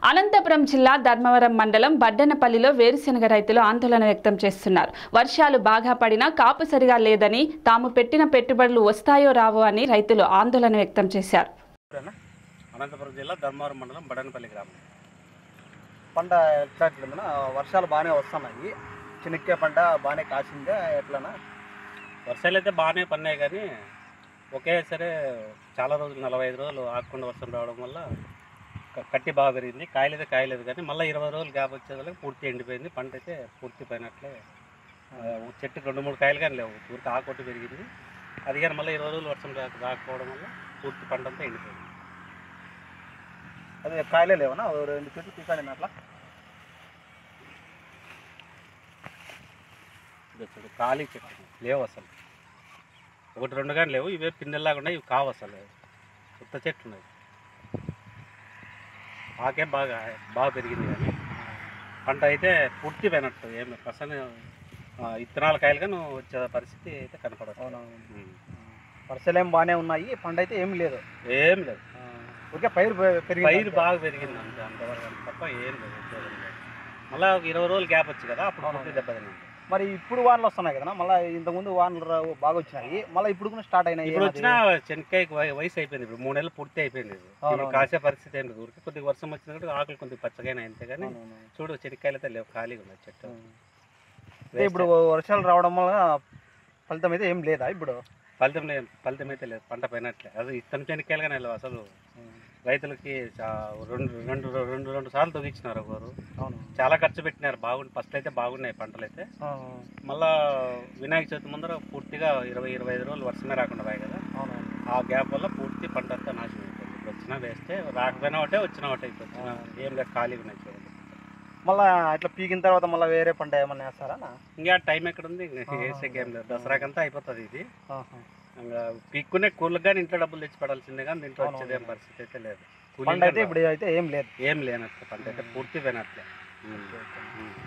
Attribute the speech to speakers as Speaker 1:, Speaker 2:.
Speaker 1: అనంతపురం జిల్లా ధర్మవరం మండలం బడ్డనపల్లిలో వేరుశెనగ రైతులు ఆందోళన వ్యక్తం చేస్తున్నారు వర్షాలు బాగా పడినా కాపు సరిగా లేదని తాము పెట్టిన పెట్టుబడులు వస్తాయో రావో అని రైతులు ఆందోళన వ్యక్తం చేశారు
Speaker 2: ఇప్పుడేనా? అనంతపురం జిల్లా ధర్మవరం మండలం బడనపల్లి గ్రామం
Speaker 3: పంట ఎట్లా ఎట్లుందన్నా వర్షాలు బాగానే వస్తున్నాయి చెనక్కాయ పంట బాగానే కాసిందే ఎట్లనా
Speaker 2: వర్షాలు అయితే బాగానే పడినాయి కానీ ఒకేసారి చాలా రోజులు నలభై ఐదు రోజులు ఆగకుండా వర్షం రావడం వల్ల క- కట్టి బాగా పెరిగింది కాయలేదు కాయలేదు కానీ మళ్ళీ ఇరవై రోజులు గ్యాప్ వచ్చేదానికి పూర్తి ఎండిపోయింది పంట అయితే పూర్తి పోయినట్లే ఆ, ఒక చెట్టుకి రెండు మూడు కాయలు కానీ లేవు పూర్తి ఆకొట్టు పెరిగింది అది కానీ మళ్ళీ ఇరవై రోజులు వర్షం రాక రాకపోవడం వల్ల పూర్తి పంట అంతా ఎండిపోయింది
Speaker 3: అదే కాయలే లేవనా ఓ రెండు చెట్లు తీసాను అట్లా
Speaker 2: ఇది చూడు ఖాళీ చెట్టు లేవు అసలు ఒకటి రెండు కానీ లేవు ఇవే పిన్నెల్లాగా ఉన్నాయి ఇవి కావు అసలు కొత్త చెట్లు ఉన్నాయి ఆకే బాగా బాగా పెరిగింది కానీ పంట అయితే పూర్తి పోయినట్టు ఏమి అసలు ఆ, ఇత్తనాల కాయలు కానీ వచ్చే పరిస్థితి అయితే కనపడదు
Speaker 3: అవునవును
Speaker 2: ఉమ్.
Speaker 3: వర్షాలు ఏం బాగానే ఉన్నాయి పంట అయితే ఏం లేదు
Speaker 2: ఏం లేదు
Speaker 3: ఓకే పైరు పె- పెరిగింది
Speaker 2: పైరు
Speaker 3: అంతే.
Speaker 2: బాగా పెరిగింది అంతే అంతవరకు అంత తప్ప ఏం లేదు ఉపయోగం లేదు. మళ్ళా ఒక ఇరవై రోజులు గ్యాప్ వచ్చి కదా అప్పుడు
Speaker 3: అవును.
Speaker 2: పూర్తి దెబ్బతింది
Speaker 3: మరి ఇప్పుడు వానలు వస్తున్నాయి కదా మళ్ళీ ఇంతకుముందు వానలు రావు బాగా వచ్చినాయి మళ్ళీ ఇప్పుడు కూడా స్టార్ట్ అయినాయి
Speaker 2: ఇప్పుడు
Speaker 3: ఏమది?
Speaker 2: వచ్చిన చెనక్కాయకి వయ- వయసు అయిపోయింది ఇప్పుడు మూడు నెలలు పూర్తి అయిపోయింది ఇది. ఇప్పుడు
Speaker 3: అవునవును.
Speaker 2: కాసే పరిస్థితి ఏం లేదు ఊరికి కొద్దిగా వర్షం వచ్చినా కూడా ఆకులు కొద్దిగా పచ్చగానే అంతే కానీ
Speaker 3: అవునవును.
Speaker 2: చూడు చెనక్కాయలు అయితే లేవు ఖాళీగా ఉన్నాయి చెట్టు
Speaker 3: అదే ఇప్పుడు వర్షాలు రావడం వల్ల ఫలితం అయితే ఏం లేదా ఇప్పుడు
Speaker 2: ఫలితం లేదు ఫలితం అయితే లేదు పంట పోయినట్లే అది ఇత్తనం చెనక్కాయలు కానీ లేవు అసలు రైతులకి చా- రెండు రెండు రెండు రెండు సార్లు తొగిచ్చినారు ఒకరు
Speaker 3: అవును
Speaker 2: చాలా ఖర్చు పెట్టినారు బాగుంది ఫస్ట్ అయితే బాగున్నాయి పంటలు అయితే
Speaker 3: ఆ,
Speaker 2: మళ్ళా వినాయక చవితి ముందర పూర్తిగా ఇరవై ఇరవై ఐదు రోజులు వర్షమే రాకుండా పోయాయి కదా
Speaker 3: అవును
Speaker 2: ఆ గ్యాప్ వల్ల పూర్తి పంట అంతా నాశనం అయిపోయింది ఇప్పుడు వచ్చినా వేస్తే రాకపోయినా ఒకటే వచ్చినా ఒకటే ఇప్పుడు వచ్చినా ఏం లేదు ఖాళీగా ఉన్నాయి చూడండి
Speaker 3: మళ్ళా ఇట్లా పీకిన తర్వాత మళ్ళీ వేరే పంట ఏమన్నా వేస్తారా
Speaker 2: ఇంకా టైం ఎక్కడ ఉంది ఇంకా
Speaker 3: ఆహా.
Speaker 2: వేసేకి ఏం లేదు దసరాకంతా అయిపోతుంది ఇది
Speaker 3: ఆహా.
Speaker 2: ఇంకా పీక్కునే కూలకు కానీ ఇంట్లో డబ్బులు తెచ్చి పడాల్సిందే కానీ దీంట్లో
Speaker 3: అవునవును.
Speaker 2: వచ్చేది ఏం పరిస్థితి అయితే లేదు
Speaker 3: పంట
Speaker 2: కూలీలు
Speaker 3: అయితే
Speaker 2: కానీ
Speaker 3: ఇప్పుడు అయితే ఏం లేదు
Speaker 2: ఏం లేనట్టు పంట అయితే పూర్తి పోయినట్లే ఉమ్. ఉమ్.